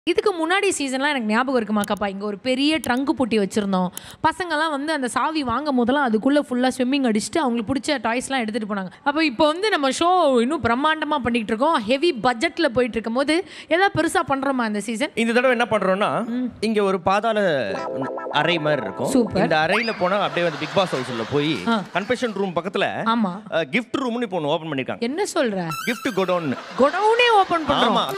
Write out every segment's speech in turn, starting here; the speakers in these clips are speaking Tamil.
இதுக்கு முன்னாடி சீசன்லாம் எனக்கு ஞாபகம் இருக்குமாக்காப்பா இங்கே ஒரு பெரிய ட்ரங்கு பூட்டி வச்சுருந்தோம் பசங்கள்லாம் வந்து அந்த சாவி வாங்கும் போதெல்லாம் அதுக்குள்ளே ஃபுல்லாக ஸ்விம்மிங் அடிச்சுட்டு அவங்களுக்கு பிடிச்ச டாய்ஸ்லாம் எடுத்துகிட்டு போனாங்க அப்போ இப்போ வந்து நம்ம ஷோ இன்னும் பிரம்மாண்டமாக பண்ணிகிட்டு இருக்கோம் ஹெவி பட்ஜெட்டில் போயிட்டு இருக்கும் போது ஏதாவது பெருசாக பண்ணுறோமா இந்த சீசன் இந்த தடவை என்ன பண்றோம்னா இங்க ஒரு பாதாள அறை மாதிரி இருக்கும் Super. இந்த அறையில போனா அப்படியே வந்து பிக் பாஸ் ஹவுஸ்ல போய் கன்ஃபெஷன் ரூம் பக்கத்துல ஆமாம் கிஃப்ட் ரூம்னு இப்போ ஒன்று ஓபன் பண்ணிருக்காங்க என்ன சொல்கிற gift godown குடவுனே ஓப்பன் பண்ணுறோம் ஆமா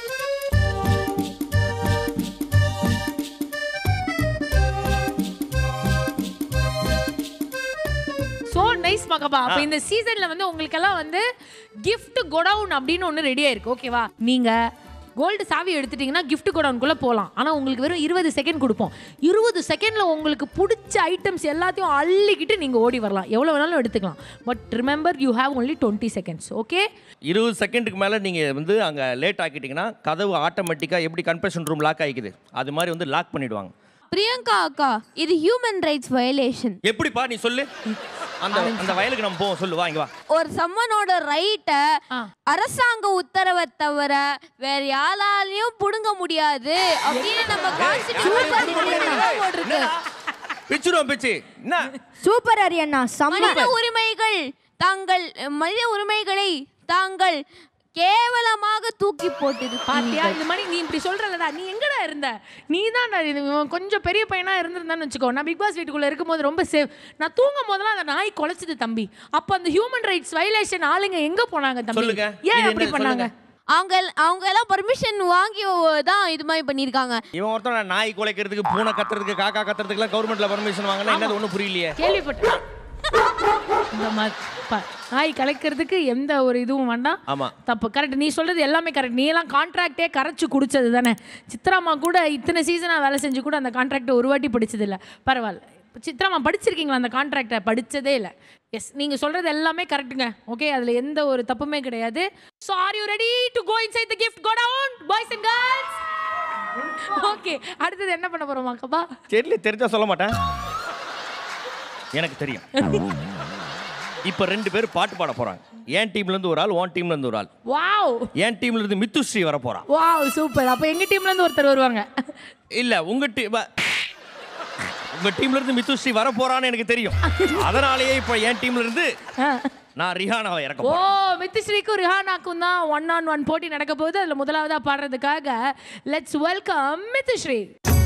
ஸோ நைஸ் மகபா அப்போ இந்த சீசன்ல வந்து உங்களுக்கெல்லாம் வந்து gift godown அப்படின்னு ஒன்று ரெடியாக இருக்கு ஓகேவா நீங்க கோல்டு சாவி எடுத்துட்டீங்கன்னா gift godownகுள்ள போகலாம் ஆனால் உங்களுக்கு வெறும் இருபது செகண்ட் கொடுப்போம் இருபது செகண்டில் உங்களுக்கு பிடிச்ச ஐட்டம்ஸ் எல்லாத்தையும் அள்ளிக்கிட்டு நீங்கள் ஓடி வரலாம் எவ்வளோ வேணாலும் எடுத்துக்கலாம் but remember you have only twenty seconds okay இருபது செகண்டுக்கு மேல நீங்க வந்து அங்க லேட் ஆக்கிட்டீங்கன்னா கதவு ஆட்டோமேட்டிக்கா எப்படி கன்ஃபெஷன் ரூம் லாக் ஆகிக்குது அது மாதிரி வந்து லாக் பண்ணிடுவாங்க பிரியங்கா அக்கா இது ஹியூமன் ரைட்ஸ் வயலேஷன் எப்படிப்பா நீ சொல்லு அந்த அந்த வயலுக்கு நம்ம போவோம் சொல்லு வாங்க வா ஒரு சம்மனோட ரைட்டை ஆ. அரசாங்க உத்தரவை தவிர வேற யாராலையும் புடுங்க முடியாது அப்படின்னு நம்ம கான்ஸ்டிடியூஷன் பிச்சுருவோம் பிச்சு என்ன சூப்பர் அரியண்ணா செம்ம மனித உரிமைகள் தாங்கள் மனித உரிமைகளை தாங்கள் கேவலமாக தூக்கி போட்டது பாத்தியா இந்த மாதிரி நீ இப்படி சொல்றலடா நீ எங்கடா இருந்த நீ தான் கொஞ்சம் பெரிய பையனா இருந்திருந்தான்னு வச்சுக்கோ நான் பிக் பாஸ் வீட்டுக்குள்ள இருக்கும்போது ரொம்ப சேவ் நான் தூங்கும் போதெல்லாம் அந்த நாய் குலைச்சது தம்பி அப்ப அந்த ஹியூமன் ரைட்ஸ் வயலேஷன் ஆளுங்க எங்க போனாங்க தம்பி சொல்லுங்க. ஏன் இது அப்படி என்ன பண்ணாங்க அவங்க அவங்க எல்லாம் பர்மிஷன் வாங்கி தான் இது மாதிரி பண்ணிருக்காங்க இவன் ஒருத்தன் நாய் குலைக்கிறதுக்கு பூனை கத்துறதுக்கு காக்கா கத்துறதுக்குலாம் கவர்மெண்ட்ல பர்மிஷன் வாங்கினா என்னது ஒன்றும் புரியலையே கேள்விப்பட்டேன் இந்த மாதிரி ப- நாய் கலைக்கிறதுக்கு எந்த ஒரு இதுவும் வேண்டாம் ஆமா தப்பு கரெக்ட் நீ சொல்றது எல்லாமே கரெக்ட் நீ எல்லாம் கான்ட்ராக்டே கரைச்சு குடிச்சது தானே சித்ராமா கூட இத்தனை சீசனா வேலை செஞ்சு கூட அந்த கான்ட்ராக்டை ஒரு வாட்டி படிச்சது இல்ல பரவாயில்ல இப்ப சித்ராமா படிச்சிருக்கீங்களா அந்த கான்ட்ராக்டை படிச்சதே இல்லை எஸ் நீங்க சொல்றது எல்லாமே கரெக்ட்டுங்க ஓகே அதுல எந்த ஒரு தப்புமே கிடையாது so are you ready to go inside the gift godown boys and girls okay அடுத்தது என்ன பண்ண போறோம் அக்கப்பா தெரியல தெரிஞ்சா சொல்ல மாட்டேன் எனக்கு தெரியும் இப்ப ரெண்டு பேர் பாட்டு பாட போறாங்க என் டீம்ல இருந்து ஒரு ஆள் உன் டீம்ல இருந்து ஒரு ஆள் வாவ் என் டீம்ல இருந்து மித்துஸ்ரீ வர போறான் வாவ் சூப்பர் அப்ப எங்க டீம்ல இருந்து ஒருத்தர் வருவாங்க இல்ல உங்க டீம் உங்க டீம்ல இருந்து மித்துஸ்ரீ வர போறான்னு எனக்கு தெரியும் அதனாலேயே இப்ப என் டீம்ல இருந்து ஆ. நான் ரிஹானாவை இறக்க ஓ போறேன் மித்துஸ்ரீக்கும் ரிஹானாக்கும் தான் ஒன் ஆன் ஒன் போட்டி நடக்க போகுது அதில் முதலாவதா பாடுறதுக்காக let's welcome Mithushree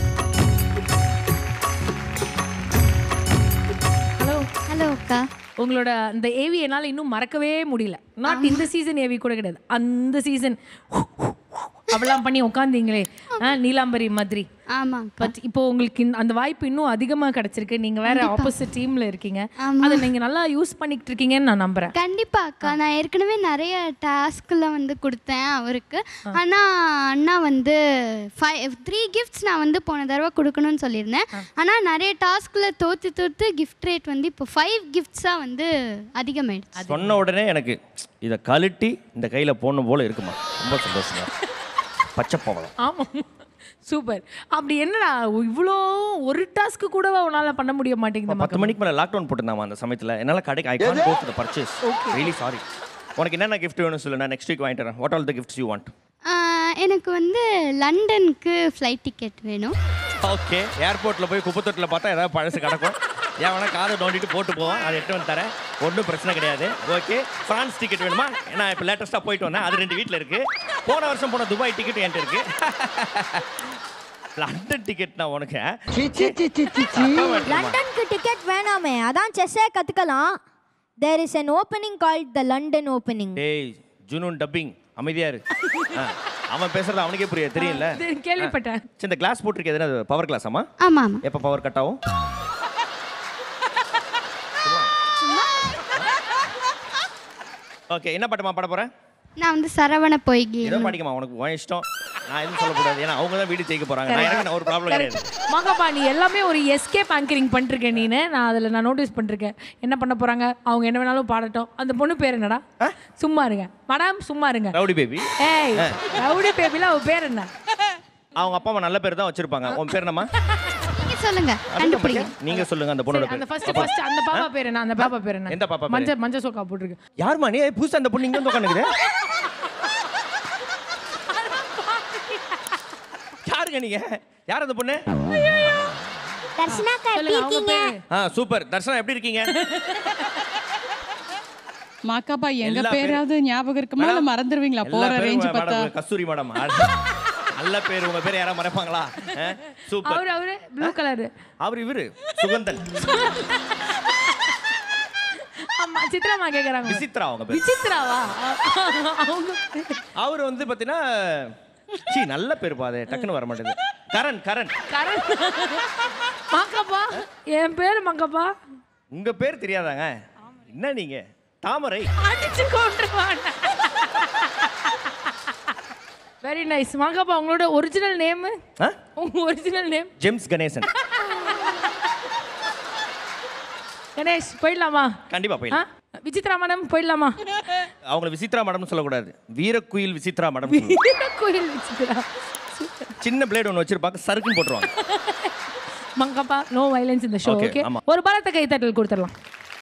hello hello அக்கா உங்களோட அந்த ஏவி என்னால் இன்னும் மறக்கவே முடியல நாட் இந்த சீசன் ஏவி கூட கிடையாது அந்த சீசன் அப்படிலாம் பண்ணி உட்காந்தீங்களே ஆ, நீலாம்பரி மாதிரி ஆமா பட் இப்போ உங்களுக்கு இந்த- அந்த வாய்ப்பு இன்னும் அதிகமாக கிடைச்சிருக்கு நீங்க வேற ஆப்போசிட் டீம்ல இருக்கீங்க அதை நீங்க நல்லா யூஸ் பண்ணிக்கிட்டு இருக்கீங்கன்னு நான் நம்புறேன் கண்டிப்பா அக்கா நான் ஏற்கனவே நிறைய டாஸ்கில் வந்து கொடுத்தேன் அவருக்கு ஆனா அண்ணா வந்து ஃபைவ் த்ரீ கிஃப்ட்ஸ் நான் வந்து போன தடவை கொடுக்கணும்னு சொல்லியிருந்தேன் ஆனா நிறைய டாஸ்கில் தோத்து தோத்து கிஃப்ட் ரேட் வந்து இப்போ ஃபைவ் கிஃப்ட்ஸாக வந்து அதிகமாயிடுச்சு சொன்ன உடனே எனக்கு இதை கழட்டி இந்த கையில போடணும் போல இருக்குமா ரொம்ப சந்தோஷமா இருக்கு. பச்சை பவளம் ஆமா சூப்பர் அப்படி என்னடா இவ்வளோ ஒரு டாஸ்க்கு கூடவா உன்னால பண்ண முடிய மாட்டேங்குது பத்து மணிக்கு மேலே லாக்டவுன் போட்டிருந்தாமா அந்த சமயத்தில் என்னால் கடைக்கு I can't go to purchase really sorry உனக்கு என்னென்ன கிஃப்ட் வேணும் சொல்லு நான் நெக்ஸ்ட் வீக் வாங்கிட்டு வரேன் what all the gifts you want ah எனக்கு வந்து லண்டனுக்கு ஃப்ளைட் டிக்கெட் வேணும் ஓகே ஏர்போர்ட்டில் போய் குப்பத்தொட்டில் பார்த்தா ஏதாவது பழசு கிடக்கும் ஏன் வேணா காதை நோண்டிட்டு போட்டு போவோம் அதை எட்டு வந்து தரேன் ஒன்றும் பிரச்சனை கிடையாது ஓகே ஃப்ரான்ஸ் டிக்கெட் வேணுமா நான் இப்போ லேட்டஸ்ட்டாக போயிட்டு வந்தேன் அது ரெண்டு வீட்டில் இருக்கு போன வருஷம் போன துபாய் டிக்கெட் என்கிட்ட இருக்கு லண்டன் டிக்கெட் நான் உனக்கு லண்டனுக்கு டிக்கெட் வேணாமே அதான் செஸ்ஸே கத்துக்கலாம் there is an opening called the London opening டேய் ஜுனூன் டப்பிங் அமைதியா இரு ஆ, அவன் பேசுறது அவனுக்கே புரியாது தெரியல கேள்விப்பட்டேன் சரி இந்த கிளாஸ் போட்டிருக்கே எதுனா பவர் கிளாஸ் ஆமா ஆமாம் ஆமாம் எப்போ பவர் கட் ஆகும் ஓகே என்ன பாட்டுமா பாட போறேன் நான் வந்து சரவண பொய்கி ஏதோ பாடிக்கமா உனக்கு உன் இஷ்டம் நான் எதுவும் சொல்லக்கூடாது ஏன்னா அவங்க தான் வீடு ஜெயிக்க போறாங்க நான் எனக்கு நான் ஒரு ப்ராப்ளம் கிடையாது மகப்பா நீ எல்லாமே ஒரு எஸ்கேப் ஆங்கரிங் பண்ணிருக்க நீனு நான் அதில் நான் நோட்டீஸ் பண்ணிருக்கேன் என்ன பண்ண போறாங்க அவங்க என்ன வேணாலும் பாடட்டும் அந்த பொண்ணு பேர் என்னடா சும்மா இருங்க மேடம் சும்மா இருங்க ரவுடி பேபி ஏய் ரவுடி பேபில அவ பேர் என்ன அவங்க அப்பா அம்மா நல்ல பேர் தான் வச்சிருப்பாங்க உன் பேர் என்னம்மா நீங்க சொல்லுங்க கண்டுபிடிங்க நீங்க சொல்லுங்க அந்த பொண்ணோட அந்த பேர் ஃபர்ஸ்ட் ஃபர்ஸ்ட் அந்த பாப்பா பேர் என்ன அந்த பாப்பா பேர் என்ன எந்த பாப்பா பேரு? மஞ்சள் மஞ்சள் சோக்கா போட்டிருக்கு யாருமா நீ புதுசா அந்த பொண்ணு இங்க வந்து உட்காந்துக்குது யாருங்க நீங்க யார் அந்த பொண்ணு தர்ஷனாக்கா எப்படி சொல்லுங்க அவங்க இருக்கீங்க பேரு ஆ சூப்பர் தர்ஷனா எப்படி இருக்கீங்க மாக்காப்பா எங்க எல்லா பேராவது ஞாபகம் இருக்குமா இல்ல மேடம், மறந்துருவீங்களா எல்லா போற பேரும் ரேஞ்ச் மேடம், பார்த்தா கஸ்தூரி மேடம் நல்ல பேர் உங்க பேர் யாரா மறைப்பாங்களா சூப்பர் அவரு அவரு ப்ளூ கலர் அவர் இவரு சுகந்தன் ஆமா சித்ராமா கேக்குறாங்க விசித்ரா அவங்க பேர் விசித்ராவா அவங்க அவர் வந்து பாத்தீங்கன்னா சீ நல்ல பேர் பாது டக்குன்னு வர மாட்டேது கரண் கரண் கரண் மங்கப்பா என் பேரு மங்கப்பா உங்க பேர் தெரியாதாங்க என்ன நீங்க தாமரை அடிச்சு கொண்டுருவாங்க வெரி நைஸ் மங்கப்பா உங்களோட ஒரிஜினல் நேம் ஆ? உங்க original name James Ganesan Ganesh போயிடலாமா கண்டிப்பா ஆ? போயிடலாம் விசித்ரா மேடம் போயிடலாமா அவங்கள விசித்ரா மேடம்னு சொல்லக்கூடாது வீரக்குயில் விசித்ரா மேடம் சொல்லணும். கோயில் விசித்ரா சின்ன பிளேட் ஒன்று வச்சிருப்பாங்க சறுக்குன்னு போட்டுருவாங்க மங்கப்பா நோ வயலன்ஸ் இந்த ஷோ Okay, ஓகே ஆமா. ஒரு பலத்த கைத்தட்டல் கொடுத்துடலாம்